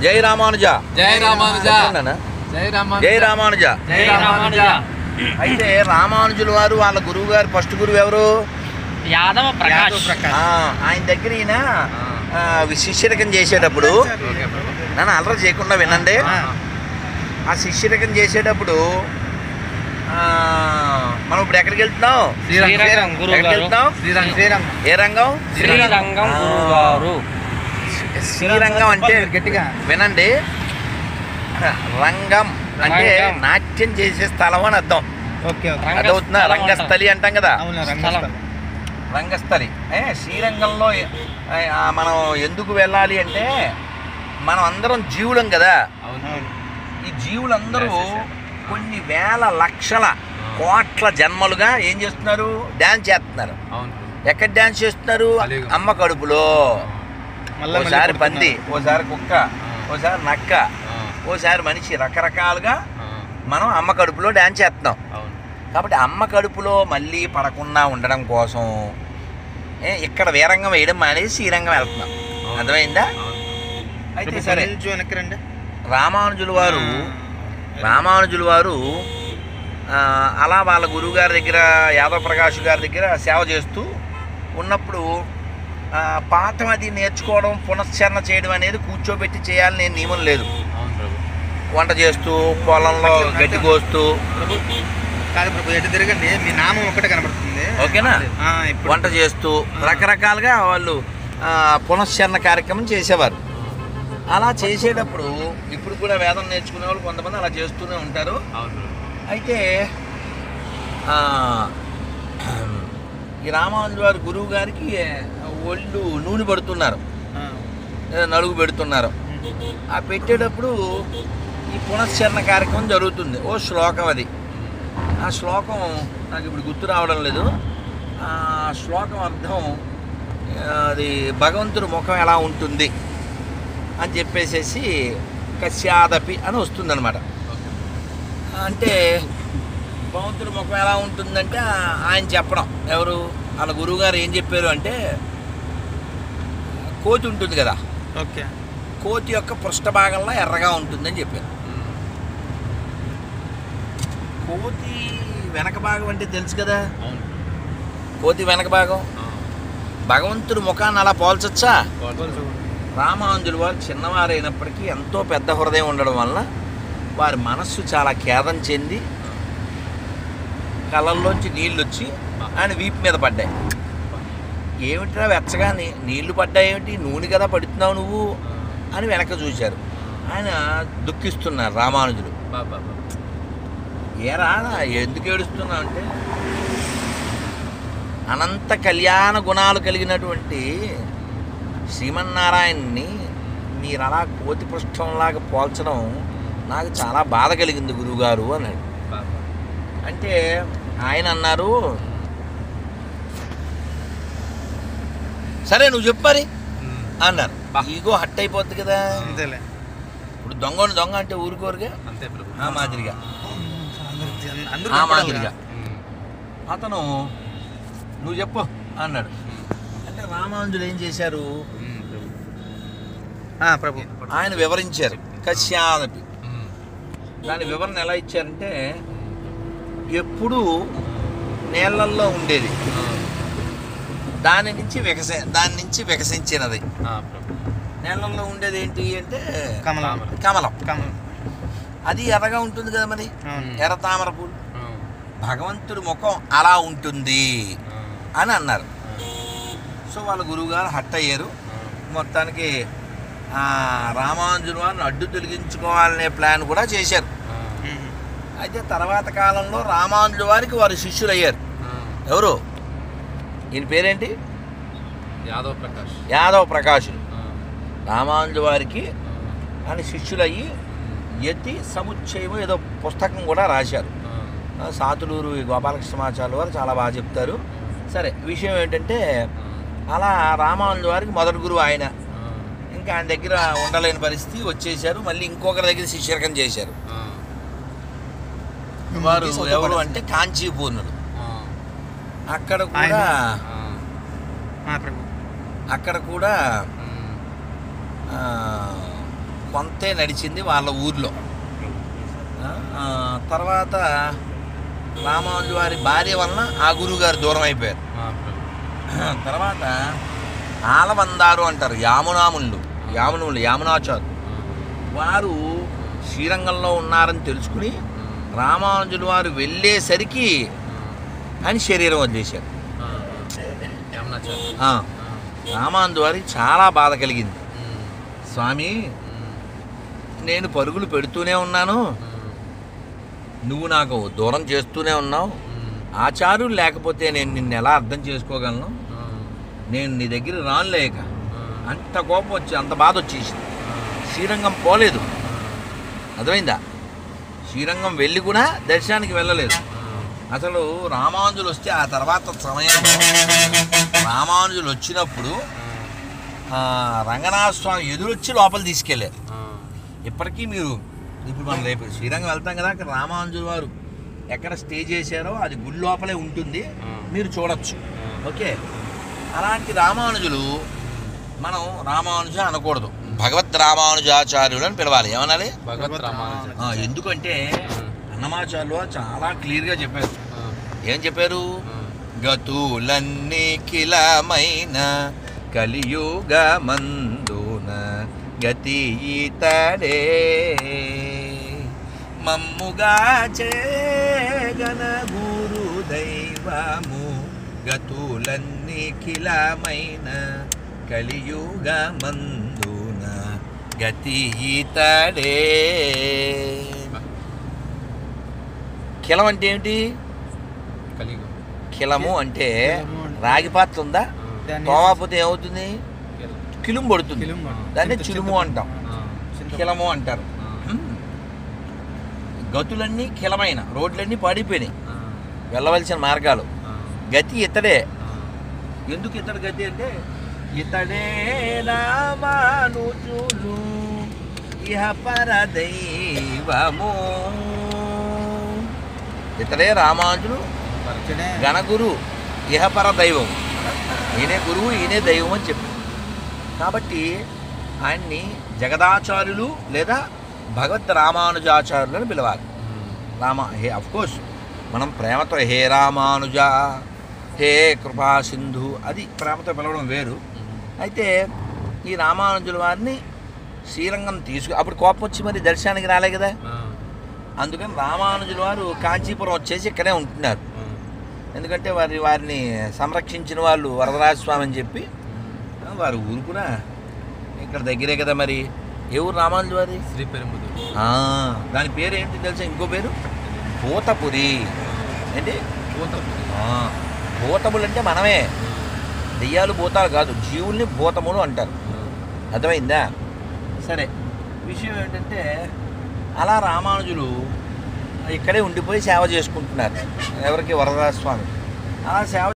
జై రామానుజ జై రామానుజ చెప్పండి జై రామానుజ జై రామానుజ జై రామానుజ అయితే రామానుజుల వారు వాళ్ళ గురువు గారు ఫస్ట్ గురువు ఎవరు యాదవ ప్రకాష్ ఆ, ఆయన దగ్గర ఈయన ఆ, శిష్యరకం చేసేటప్పుడు ఓకే ప్రభు నన్ను అలర చేయకుండా వినండి ఆ శిష్యరకం చేసేటప్పుడు ఆ, మనం ఇప్పుడు ఎక్కడికి వెళ్తున్నాం శ్రీరంగం గురువు ఎక్కడికి గారు వెళ్తున్నాం శ్రీరంగ శ్రీరంగ ఏ రంగం శ్రీరంగం ఆ. గురువు గారు శ్రీరంగం అంటే గట్టిగా వినండి రంగం అంటే రంగం. నాట్యం చేసే స్థలం అని అర్థం ఓకే ఓకే రంగ అదవుతుందా స్థలం రంగస్థలి అంటాం కదా అవును స్థలం. రంగస్థలి ఏ శ్రీరంగంలో ఏ, ఆ, మనం ఎందుకు వెళ్ళాలి అంటే మనం అందరం జీవులం కదా అవును ఈ జీవులందరూ Yes, yes, yes. కొన్ని వేల లక్షల కోట్ల జన్మలుగా ఏం చేస్తున్నారు డ్యాన్స్ చేస్తున్నారు అవును ఎక్కడ డ్యాన్స్ చేస్తున్నారు కలియుగం. అమ్మ కడుపులో మళ్ళా ఓసారి మళ్ళీ పంది పుడుతున్నారు. ఓసారి కుక్క ఓసారి నక్క ఆ, ఓసారి మనిషి రకరకాలుగా ఆ, మనం అమ్మ కడుపులో డ్యాన్స్ చేస్తున్నాం అవును కాబట్టి అమ్మ కడుపులో మళ్ళీ పడకుండా ఉండడం కోసం ఏ, ఇక్కడ వీరంగం వేయడం మానేసి శ్రీరంగం వెళ్తున్నాం అవును. అర్థమైందా అవును. అయితే ఇప్పుడు సరే కొంచెం వెనక్కి రండి రామానుజుల వారు రామానుజుల వారు ఆ, అలా వాళ్ళ గురువుగారి దగ్గర యాదవ ప్రకాష్ గారి దగ్గర సేవ చేస్తూ ఉన్నప్పుడు ఆ, పాఠం అది నేర్చుకోవడం పునశ్చరణ చేయడం అనేది కూర్చోబెట్టి చేయాలని నేను నియమం లేదు అవును ప్రభు వంట చేస్తూ పొలంలో గడ్డి కోస్తూ ప్రభు కాదు ప్రభు ఎటు తిరగండి మీ నామం ఒకటే కనబడుతుంది ఓకేనా ఆ, ఇప్పుడు వంట చేస్తూ రకరకాలుగా వాళ్ళు ఆ, పునశ్చరణ కార్యక్రమం చేసేవారు అలా చేసేటప్పుడు ఇప్పుడు కూడా వేదం నేర్చుకునే వాళ్ళు కొంతమంది అలా చేస్తూనే ఉంటారు అవును ప్రభు అయితే ఆ, ఈ రామానుజు వారి గురువు గారికి ఒళ్ళు నూనె పడుతున్నారు ఆ, ఏదో నలుగు పెడుతున్నారు ఆ పెట్టేటప్పుడు ఈ పునశ్చరణ కార్యక్రమం జరుగుతుంది ఓ శ్లోకం అది ఆ శ్లోకం నాకు ఇప్పుడు గుర్తు రావడం లేదు ఆ శ్లోకం అర్థం ఆ, అది భగవంతుడి ముఖం ఎలా ఉంటుంది అని చెప్పేసేసి కశ్యాదపి అని వస్తుందన్నమాట ఓకే అంటే భగవంతుడి ముఖం ఎలా ఉంటుందంటే ఆ- ఆయన చెప్పడం ఎవరు వాళ్ళ గురువుగారు ఏం చెప్పారు అంటే కోతి ఉంటుంది కదా ఓకే కోతి యొక్క పృష్ఠ భాగంలో ఎర్రగా ఉంటుందని చెప్పారు కోతి వెనక భాగం అంటే తెలుసు కదా అవును కోతి వెనక భాగం భగవంతుడి ముఖాన్ని అలా పోల్చొచ్చా రామానుజులు వారు చిన్నవారైనప్పటికీ ఎంతో పెద్ద హృదయం ఉండడం వల్ల వారి మనస్సు చాలా ఖేదం చెంది కళ్ళల్లోంచి నీళ్ళు వచ్చి ఆయన వీపు మీద పడ్డాయి ఏమిట్రా వెచ్చగా నీ నీళ్లు పడ్డాయి ఏమిటి నూనె కదా పడుతున్నావు నువ్వు అని వెనక చూశారు ఆయన దుఃఖిస్తున్నారు రామానుజులు బాబా ఏరా ఎందుకు ఏడుస్తున్నావు అంటే అనంత కళ్యాణ గుణాలు కలిగినటువంటి శ్రీమన్నారాయణ్ణి మీరు అలా కోతి పృష్ఠంలాగా పోల్చడం నాకు చాలా బాధ కలిగింది గురువుగారు అన్నాడు బాబా అంటే ఆయన అన్నారు సరే నువ్వు చెప్పు మరి అన్నారు బా. ఈగో హట్ అయిపోద్ది కదా అంతేలే ఇప్పుడు దొంగను దొంగ అంటే ఊరుకోరుగా అంతే ప్రభు ఆ మాదిరిగా అందరూ- అందరూ ఆ కనపడాలి మాదిరిగా కదా. అతను నువ్వు చెప్పు అన్నాడు అంటే రామానుజులు ఏం చేశారు ఉమ్, ప్రభు. ఆ, ప్రభు ఆయన వివరించారు కశ్యాదపి ఉమ్, దాని వివరణ ఎలా ఇచ్చారంటే ఎప్పుడూ నీళ్ళల్లో ఉండేది ఆ, దాని నుంచి వికసి దాని నుంచి వికసించినది ఆ, ప్రభు నీళ్ళల్లో ఉండేది ఏంటి అంటే కమలం కమలం కమలం అది ఎర్రగా ఉంటుంది కదా మరి అవును. ఎర్ర తామర పూలు ఆ, భగవంతుడి ముఖం అలా ఉంటుంది ఆ, అని అన్నారు సో వాళ్ళ గురువుగారు హట్ అయ్యారు ఆ, మొత్తానికి ఆ, రామానుజుల వారిని అడ్డు తొలగించుకోవాలనే ప్లాన్ కూడా చేశారు ఆ, ఉమ్, అయితే తర్వాత కాలంలో రామానుజుల వారికి వారు శిష్యులు అయ్యారు ఆ. ఎవరు ఈయన పేరేంటి యాదవ్ ప్రకాష్ యాదవ ప్రకాశులు ఆ, రామానుజుల వారికి ఆ, ఆయన శిష్యులయ్యి యతి సముచ్చయము ఏదో పుస్తకం కూడా రాశారు ఆ, ఆ, సాతులూరు ఈ గోపాలకృష్ణమాచార్య వారు చాలా బాగా చెప్తారు సరే విషయం ఏంటంటే అలా రామానుజుల వారికి మొదటి గురువు ఆయన ఆ, ఇంకా ఆయన దగ్గర ఉండలేని పరిస్థితి వచ్చేసారు మళ్ళీ ఇంకొకరి దగ్గర శిష్యరకం చేశారు ఆ, వారు ఎవరు అంటే కాంచీపూర్ణుడు ఆ, అక్కడ కూడా ఆయన. ఆ, ఆ, ప్రభు అక్కడ కూడా ఉమ్, ఆ, కొంతే నడిచింది వాళ్ళ ఊర్లో ఆ, ఆ, తర్వాత రామానుజు వారి భార్య వలన ఆ గురువు గారు దూరం అయిపోయారు తర్వాత ఆలవందారు అంటారు యామునాములు యామునులు యామునాచారు వారు శ్రీరంగంలో ఉన్నారని తెలుసుకుని రామానుజులు వారు వెళ్ళేసరికి ఆయన శరీరం వదిలేశారు ఆ, రామానుజు వారికి చాలా బాధ కలిగింది స్వామి నేను పరుగులు పెడుతూనే ఉన్నాను నువ్వు నాకు దూరం చేస్తూనే ఉన్నావు ఆచారులు లేకపోతే నేను నిన్ను ఎలా అర్థం చేసుకోగలను నేను నీ దగ్గర రాను లేక అంత కోపం వచ్చి అంత బాధ వచ్చేసింది శ్రీరంగం పోలేదు అర్థమైందా శ్రీరంగం వెళ్ళి కూడా దర్శనానికి వెళ్ళలేదు అసలు రామానుజులు వస్తే ఆ తర్వాత సమయంలో రామానుజులు వచ్చినప్పుడు ఆ, రంగనాథ స్వామి ఎదురొచ్చి లోపల తీసుకెళ్ళారు ఇప్పటికీ మీరు ఇప్పుడు మనం రేపు శ్రీరంగం వెళ్తాం కదా అక్కడ రామానుజుల వారు ఎక్కడ స్టే చేశారో అది గుడి లోపలే ఉంటుంది మీరు చూడొచ్చు ఓకే అలాంటి రామానుజులు మనం రామానుజ అనకూడదు భగవత్ రామానుజాచార్యులు అని పిలవాలి ఏమనాలి భగవత్ రామానుజ ఆ, ఎందుకంటే అన్నమాచార్యులు వారు చాలా క్లియర్గా చెప్పారు ఏం చెప్పారు గతులన్నీ కిలమైన కలియుగ మందున గతి ఇతడే మమ్ముగా చేగన గురు దైవము గతులన్నీ కిలమైన కలియుగ మందున గతి ఇతడే కిలం అంటే ఏమిటి కలియుగం కిలము అంటే కిలము అంటే- రాగి పాత్ర ఉందా దాన్ని- తోమాపోతే ఏమవుతుంది కిలుము పడుతుంది కిలుము పడుతుంది. దాన్ని చింత- చిలుము చింత- అంటాం చింత- కిలము అంటారు హ్మ్. గతులన్నీ కిలమైన రోడ్లన్నీ పాడిపోయినాయి వెళ్ళవలసిన మార్గాలు గతి ఇతడే ఎందుకు ఇతడు గతి అంటే ఇతడే రామానుజులు ఇహ పర దైవము ఇతడే రామానుజులు పరిచయనే గణగురు ఇహపర దైవం ఈయనే గురువు ఈయనే దైవం అని చెప్పి కాబట్టి ఆయన్ని జగదాచార్యులు లేదా భగవద్ రామానుజాచార్యులు అని పిలవాలి రామ హే కోర్స్ మనం ప్రేమతో హే రామానుజ హే కృపా సింధు అది ప్రేమతో పిలవడం వేరు అయితే ఈ రామానుజుల వారిని శ్రీరంగం తీసుకు అప్పుడు కోపం వచ్చి మరి దర్శనానికి రాలే కదా అందుకని రామానుజుల వారు కాంచీపురం వచ్చేసి ఇక్కడే ఉంటున్నారు ఎందుకంటే వారి వారిని సంరక్షించిన వాళ్ళు వరదరాజ స్వామి అని చెప్పి ఆ, వారు ఊరు కూడా ఇక్కడ దగ్గరే కదా మరి ఏ ఊరు రామానుజు వారి శ్రీ పెరుముదు ఆ, దాని పేరు ఏంటి తెలుసా ఇంకో పేరు భూతపురి ఏంటి ఆ, భూతములు అంటే మనమే దెయ్యాలు భూతాలు కాదు జీవుల్ని భూతములు అంటారు అర్థమైందా సరే విషయం ఏంటంటే అలా రామానుజులు ఇక్కడే ఉండిపోయి సేవ చేసుకుంటున్నారు ఎవరికి వరదరాజ స్వామి అలా సేవ